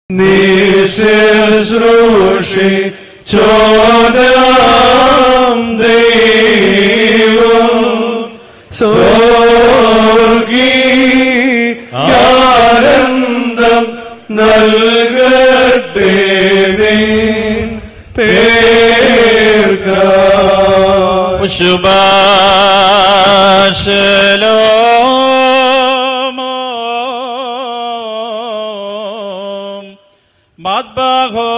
നിശുശ്രൂഷി ചോദം ദൈവം സ്വർഗീയാനന്ദം നൽകട്ടെ നിൻ പേർക്കാ ശുഭാശലോമോം മദ്ബഹോ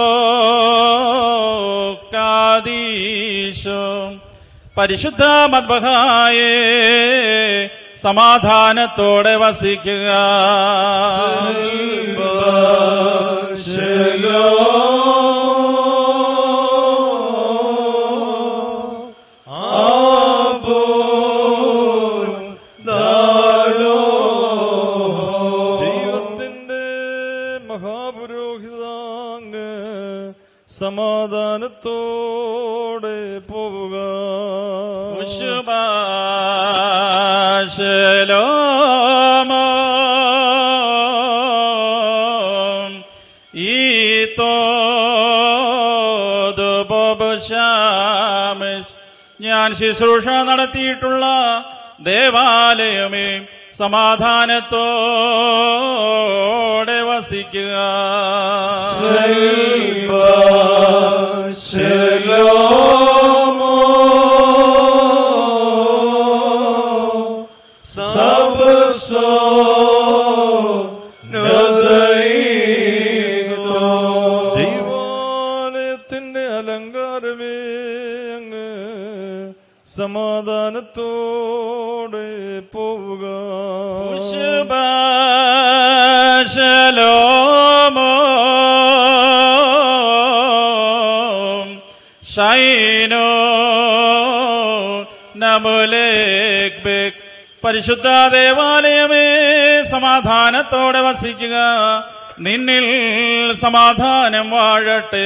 കാദീശോ പരിശുദ്ധ മദ്ബഹായേ സമാധാനത്തോടെ വസിക്കുക ദൈവത്തിന്റെ മഹാപുരോഹിതാങ് സമാധാനത്തോടെ പോവുക ശുഭാശലോമോം ഈത്തോദ് ബോബശാമിഷ് ഞാൻ ശുശ്രൂഷ നടത്തിയിട്ടുള്ള ദേവാലയമേ സമാധാനത്തോടെ വസിക്കുക ദൈവാലയത്തിന്റെ അലങ്കാരമേ അങ്ങ് സമാധാനത്തോടെ പോവുക ശലോമോം ഷൈനോ നമുലേക് ബേക് പരിശുദ്ധ ദേവാലയമേ സമാധാനത്തോടെ വസിക്കുക നിന്നിൽ സമാധാനം വാഴട്ടെ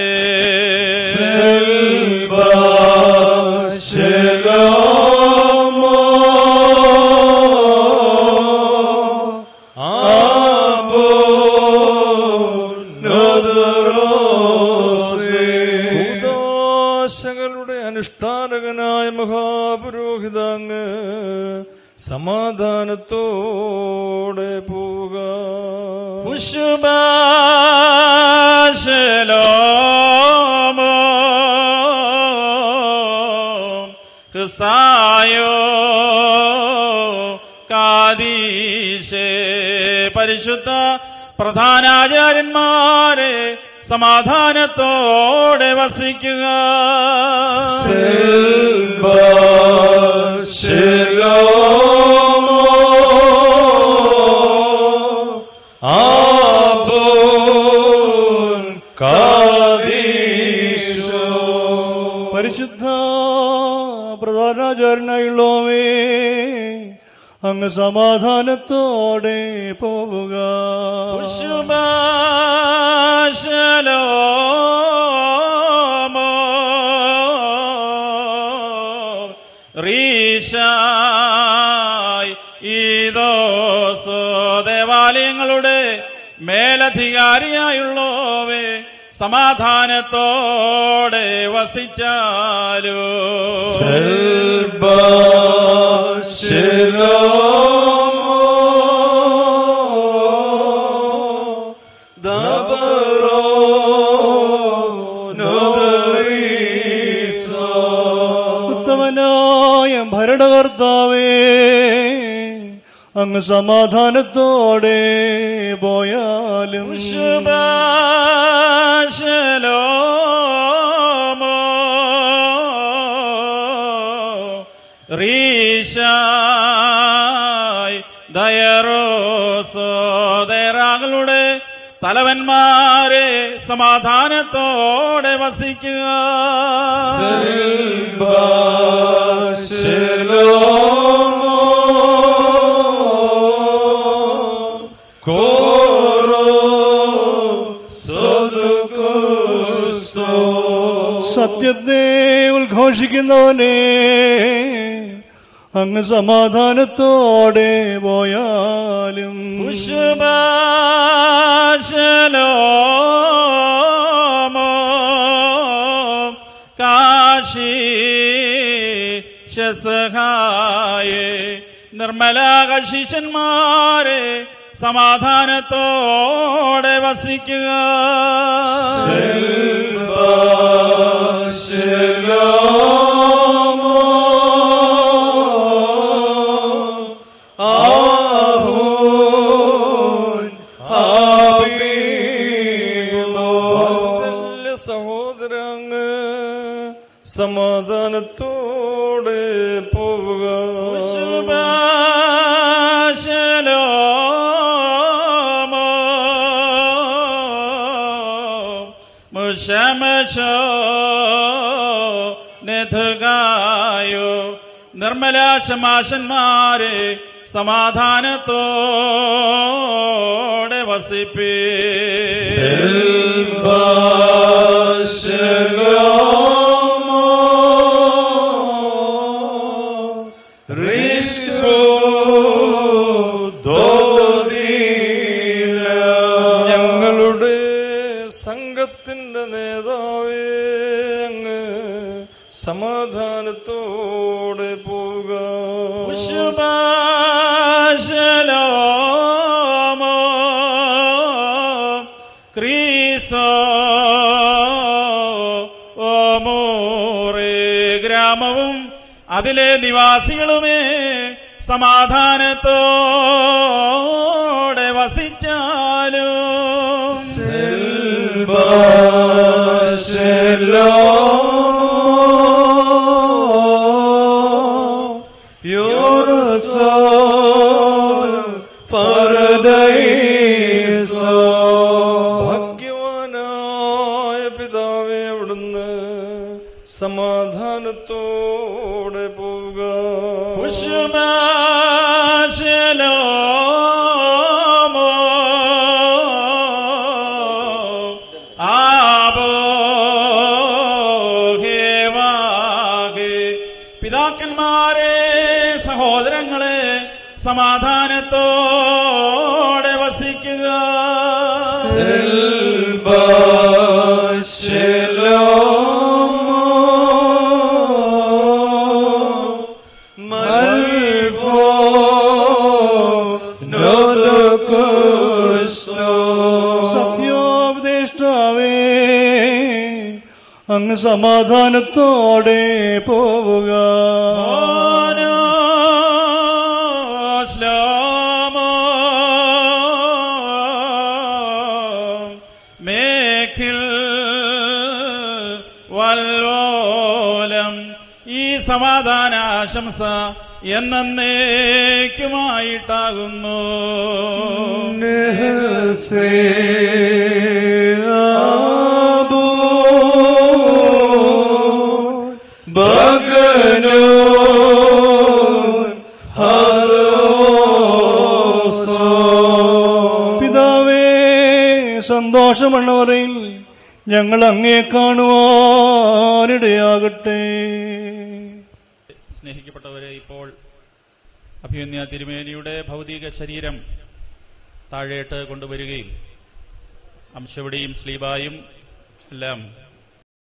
ഭൂതാശകളുടെ അനുഷ്ഠാനകനായ മഹാപുരോഹിതാങ് സമാധാനത്തോടെ പോവുക ഉഷുബാശലോമോ ഹൃസായോ കാദീശേ പരിശുദ്ധ പ്രധാനാചാര്യന്മാരെ സമാധാനത്തോടെ വസിക്കുക പരിശുദ്ധ പ്രധാനാചാരനായുള്ളോവേ അങ്ങ് സമാധാനത്തോടെ പോവുക ഉഷുബാശലോമോ റീശായ് ഈദോസോ ദേവാലയങ്ങളുടെ മേലധികാരിയായുള്ളോവേ സമാധാനത്തോടെ വസിച്ചാലോ ഉത്തമനായ ഭരണകർത്താവേ അങ്ങ് സമാധാനത്തോടെ പോയാലും ശുഭാശലോമോ റീശായ് ദയറോസോ ദയറാകളുടെ തലവന്മാരെ സമാധാനത്തോടെ വസിക്കുക സത്യത്തെ ഉദ്ഘോഷിക്കുന്നവനെ അങ്ങ് സമാധാനത്തോടെ പോയാലും ശുഭാശലോമോ നിർമ്മല കശീശന്മാരെ സമാധാനത്തോടെ വസിക്കുക വാത്സല്യ സഹോദരങ്ങ് സമാധാനത്തോടെ പോവുക നെഥുകായോ നിർമ്മല ശമാശന്മാരെ സമാധാനത്തോടെ വസിപ്പേ ഞങ്ങളുടെ സംഘത്തിന്റെ നേതാവേ അങ്ങ് സമാധാനത്തോടെ പോവുക ശുഭാശലോമോ ക്രീസോ ഓമോറേ ഗ്രാമവും അതിലെ നിവാസികളുമേ സമാധാനത്തോടെ വസിച്ചാലും ഭാഗ്യവാനായ പിതാവേ അവിടുന്ന് സമാധാനത്തോടെ പോവുക ശുഭാശലോമോ ആബോ ഹേവാഹേ പിതാക്കന്മാരെ സഹോദരങ്ങളെ സമാധാനത്തോടെ വസിക്കുക സത്യോപദേഷ്ടാവേ അങ്ങ് സമാധാനത്തോടെ പോവുക ഓനോ ശ്ലോമോ മേഖിൽ വൽവോലം ഈ സമാധാന ആശംസ എന്നേക്കുമായിട്ടാകുന്നു പിതാവേ സന്തോഷമണ്ണവരയിൽ ഞങ്ങൾ അങ്ങേ കാണുവാനിടയാകട്ടെ സ്നേഹിക്കപ്പെട്ടവരെ ഇപ്പോൾ അഭിമന്യ തിരുമേനിയുടെ ഭൗതിക ശരീരം താഴേട്ട് കൊണ്ടുവരികയും അംശവടിയും സ്ലീബായും എല്ലാം